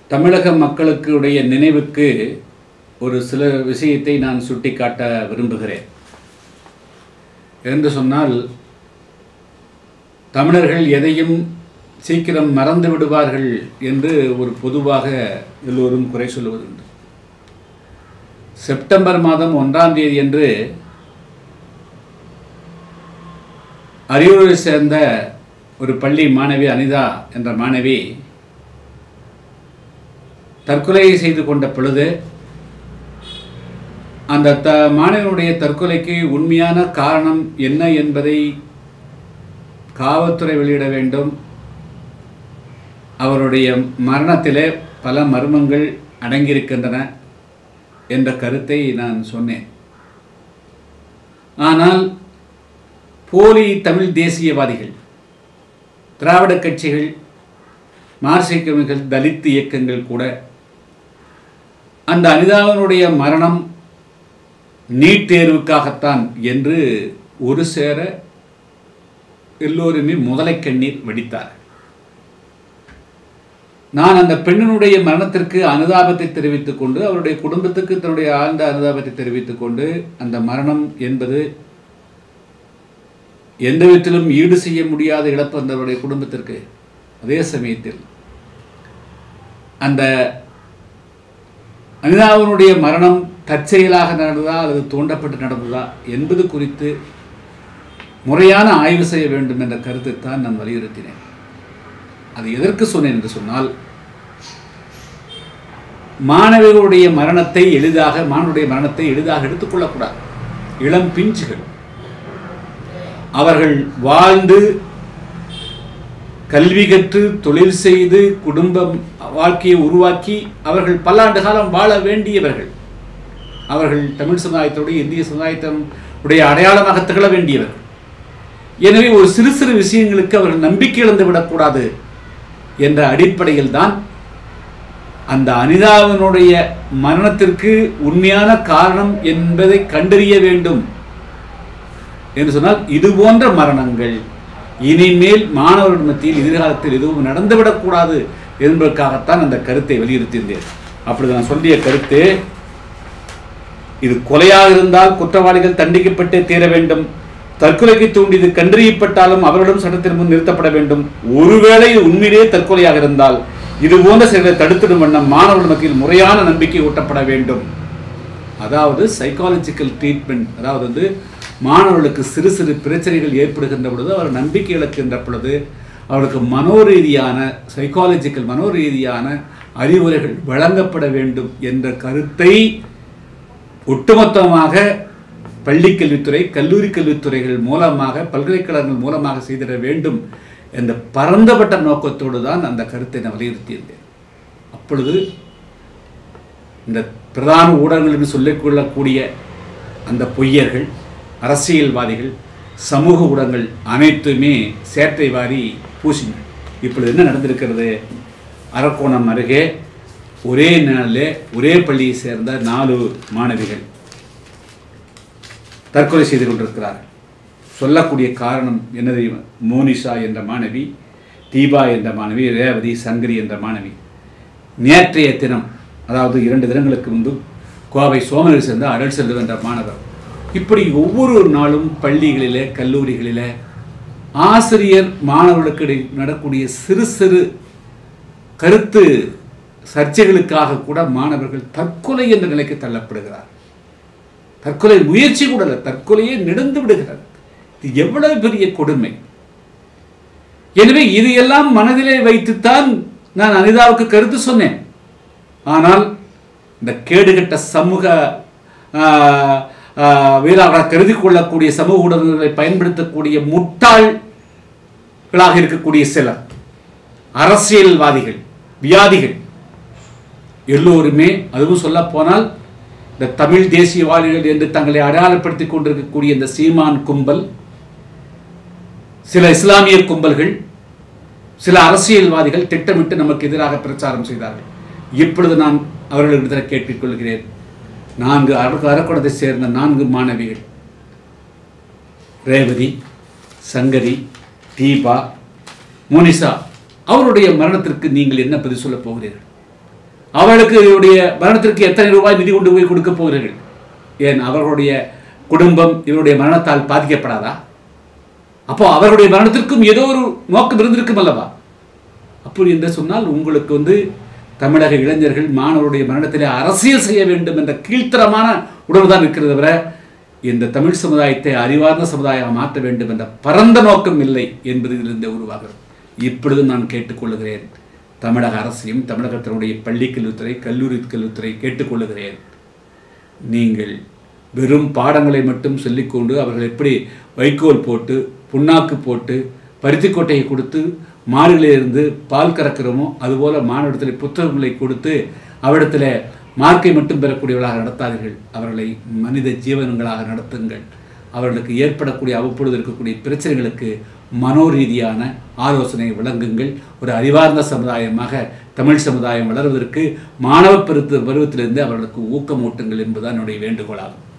தமிழக மக்களுக்குடைய நினைவுக்கு ஒரு சில விஷயத்தை நான் சுட்டிக்காட்ட விரும்புகிறேன் என்று சொன்னால் தமிழர்கள் எதையும் சீக்கிரம் மறந்து விடுவார்கள் என்று ஒரு பொதுவாக எல்லோரும் குறை சொல்லுவதுண்டு செப்டம்பர் மாதம் ஒன்றாம் தேதி என்று அரியலூரை சேர்ந்த ஒரு பள்ளி மாணவி அனிதா என்ற மாணவி தற்கொலை செய்து கொண்ட பொழுது அந்த த மாணவனுடைய தற்கொலைக்கு உண்மையான காரணம் என்ன என்பதை காவல்துறை வெளியிட வேண்டும் அவருடைய மரணத்திலே பல மர்மங்கள் அடங்கியிருக்கின்றன என்ற கருத்தை நான் சொன்னேன் ஆனால் போலி தமிழ் தேசியவாதிகள் திராவிட கட்சிகள் மார்க்சியக்கமிகள் தலித் இயக்கங்கள் கூட அந்த அனிதாவினுடைய மரணம் நீட் தேர்வுக்காகத்தான் என்று ஒரு சேர எல்லோருமே முதலை கண்ணீர் வடித்தார் நான் அந்த பெண்ணினுடைய மரணத்திற்கு அனுதாபத்தை தெரிவித்துக் கொண்டு அவருடைய குடும்பத்துக்கு தன்னுடைய ஆழ்ந்த அனுதாபத்தை தெரிவித்துக் கொண்டு அந்த மரணம் என்பது எந்த விதத்திலும் ஈடு செய்ய முடியாத இழப்பு அந்தவருடைய குடும்பத்திற்கு அதே சமயத்தில் அந்த அனிதாவினுடைய மரணம் தற்செயலாக நடந்ததா அல்லது தூண்டப்பட்டு நடந்ததா என்பது குறித்து முறையான ஆய்வு செய்ய வேண்டும் என்ற கருத்தை தான் நான் வலியுறுத்தினேன் அது எதற்கு சொன்னேன் என்று சொன்னால் மாணவர்களுடைய மரணத்தை எளிதாக மாணவருடைய மரணத்தை எளிதாக எடுத்துக்கொள்ளக்கூடாது இளம் பிஞ்சுகள் அவர்கள் வாழ்ந்து கல்வி கற்று தொழில் செய்து குடும்பம் வாழ்க்கையை உருவாக்கி அவர்கள் பல்லாண்டு காலம் வாழ வேண்டியவர்கள் அவர்கள் தமிழ் சமுதாயத்தோடு இந்திய சமுதாயத்தினுடைய அடையாளமாக திகழ வேண்டியவர்கள் எனவே ஒரு சிறு சிறு விஷயங்களுக்கு அவர்கள் நம்பிக்கை இழந்து விடக்கூடாது என்ற அடிப்படையில் தான் அந்த அனிதாவினுடைய மரணத்திற்கு உண்மையான காரணம் என்பதை கண்டறிய வேண்டும் என்று சொன்னால் இது போன்ற மரணங்கள் இனிமேல் மாணவர்கள் மத்தியில் எதிர்காலத்தில் எதுவும் நடந்துவிடக்கூடாது என்பதற்காகத்தான் அந்த கருத்தை வலியுறுத்தியிருந்தேன் அப்படி நான் சொல்லிய கருத்து இது கொலையாக இருந்தால் குற்றவாளிகள் தண்டிக்கப்பட்டே தீர வேண்டும் தற்கொலைக்கு தூண்டியது கண்டறியப்பட்டாலும் அவர்களும் சட்டத்தின் முன் நிறுத்தப்பட வேண்டும் ஒருவேளை இது உண்மையிலேயே தற்கொலையாக இருந்தால் இது போன்ற செயல்களை தடுத்திடும் வண்ணம் மாணவர்கள் மத்தியில் முறையான நம்பிக்கை ஊட்டப்பட வேண்டும் அதாவது சைக்காலஜிக்கல் ட்ரீட்மெண்ட் அதாவது வந்து மாணவர்களுக்கு சிறு சிறு பிரச்சனைகள் ஏற்படுகின்ற பொழுது அவர் நம்பிக்கை இழக்கின்ற பொழுது அவருக்கு மனோரீதியான சைக்காலஜிக்கல் மனோரீதியான அறிவுரைகள் வழங்கப்பட வேண்டும் என்ற கருத்தை ஒட்டுமொத்தமாக பள்ளி கல்வித்துறை கல்லூரி கல்வித்துறைகள் மூலமாக பல்கலைக்கழகங்கள் மூலமாக செய்திட வேண்டும் என்ற பரந்தப்பட்ட நோக்கத்தோடு தான் அந்த கருத்தை நான் வலியுறுத்தியிருந்தேன் அப்பொழுது இந்த பிரதான ஊடகங்கள் என்று சொல்லிக்கொள்ளக்கூடிய அந்த பொய்யர்கள் அரசியல்வாதிகள் சமூக ஊடகங்கள் அனைத்துமே சேற்றை வாரி பூசின இப்பொழுது என்ன நடந்திருக்கிறது அரக்கோணம் அருகே ஒரே நாளில் ஒரே பள்ளியை சேர்ந்த நாலு மாணவிகள் தற்கொலை செய்து கொண்டிருக்கிறார்கள் சொல்லக்கூடிய காரணம் என்ன தெரியுமா மோனிஷா என்ற மாணவி தீபா என்ற மாணவி ரேவதி சங்கரி என்ற மாணவி நேற்றைய தினம் அதாவது இரண்டு தினங்களுக்கு முன்பு கோவை சோமனில் சேர்ந்த அடல் செல்வம் என்ற மாணவர் இப்படி ஒவ்வொரு நாளும் பள்ளிகளிலே கல்லூரிகளிலே ஆசிரியர் மாணவர்களுக்கு இடையே நடக்கூடிய சிறு சிறு கருத்து சர்ச்சைகளுக்காக கூட மாணவர்கள் தற்கொலை என்ற நிலைக்கு தள்ளப்படுகிறார் தற்கொலை முயற்சி கூட இல்லை தற்கொலையே நெடுந்து விடுகிறது இது எவ்வளவு பெரிய கொடுமை எனவே இது எல்லாம் மனதிலே வைத்துத்தான் நான் அனிதாவுக்கு கருத்து சொன்னேன் ஆனால் இந்த கேடுகட்ட சமூக வீராக கருதி கொள்ளக்கூடிய சமூக ஊடகங்களை பயன்படுத்தக்கூடிய முட்டாள்களாக இருக்கக்கூடிய சிலர் அரசியல்வாதிகள் வியாதிகள் எல்லோருமே அதுவும் சொல்ல போனால் இந்த தமிழ் தேசியவாதிகள் என்று தங்களை அடையாளப்படுத்திக் கொண்டிருக்கக்கூடிய இந்த சீமான் கும்பல் சில இஸ்லாமிய கும்பல்கள் சில அரசியல்வாதிகள் திட்டமிட்டு நமக்கு எதிராக பிரச்சாரம் செய்தார்கள் இப்பொழுது நான் அவர்களிடத்தில் கேட்டுக்கொள்கிறேன் நான்கு அரக்கு அரக்குணத்தை சேர்ந்த நான்கு மாணவிகள் ரேவதி சங்கரி தீபா மோனிஷா அவருடைய மரணத்திற்கு நீங்கள் என்ன பதில் சொல்லப் போகிறீர்கள் அவர்களுக்கு இவருடைய மரணத்திற்கு எத்தனை ரூபாய் நிதி கொண்டு போய் கொடுக்க போகிறீர்கள் ஏன் அவர்களுடைய குடும்பம் இவருடைய மரணத்தால் பாதிக்கப்படாதா அப்போ அவர்களுடைய மரணத்திற்கும் ஏதோ ஒரு நோக்கம் இருந்திருக்கும் அல்லவா அப்படி என்று சொன்னால் உங்களுக்கு வந்து தமிழக இளைஞர்கள் மாணவருடைய மரணத்திலே அரசியல் செய்ய வேண்டும் என்ற கீழ்த்தரமான உணர்வு தான் இருக்கிறது தவிர இந்த தமிழ் சமுதாயத்தை அறிவார்ந்த சமுதாயம் மாற்ற வேண்டும் என்ற பரந்த நோக்கம் இல்லை என்பது இதிலிருந்து உருவாகிறது இப்பொழுது நான் கேட்டுக்கொள்ளுகிறேன் தமிழக அரசையும் தமிழகத்தினுடைய பள்ளி கல்வித்துறை கல்லூரி கல்வித்துறை கேட்டுக்கொள்ளுகிறேன் நீங்கள் வெறும் பாடங்களை மட்டும் சொல்லிக்கொண்டு அவர்கள் எப்படி வைக்கோல் போட்டு புண்ணாக்கு போட்டு பருத்திக்கொட்டையை கொடுத்து மாடுகளிலிருந்து பால் கறக்கிறோமோ அதுபோல மாநிலத்தில் புத்தகங்களை கொடுத்து அவரிடத்தில் மார்க்கை மட்டும் பெறக்கூடியவர்களாக நடத்தாதீர்கள் அவர்களை மனித ஜீவனங்களாக நடத்துங்கள் அவர்களுக்கு ஏற்படக்கூடிய அவ்வப்பொழுது இருக்கக்கூடிய பிரச்சனைகளுக்கு மனோரீதியான ஆலோசனை வழங்குங்கள் ஒரு அறிவார்ந்த சமுதாயமாக தமிழ் சமுதாயம் வளர்வதற்கு மாணவ பருவ பருவத்திலிருந்து அவர்களுக்கு ஊக்கமூட்டுங்கள் என்பதுதான் என்னுடைய வேண்டுகோளாகும்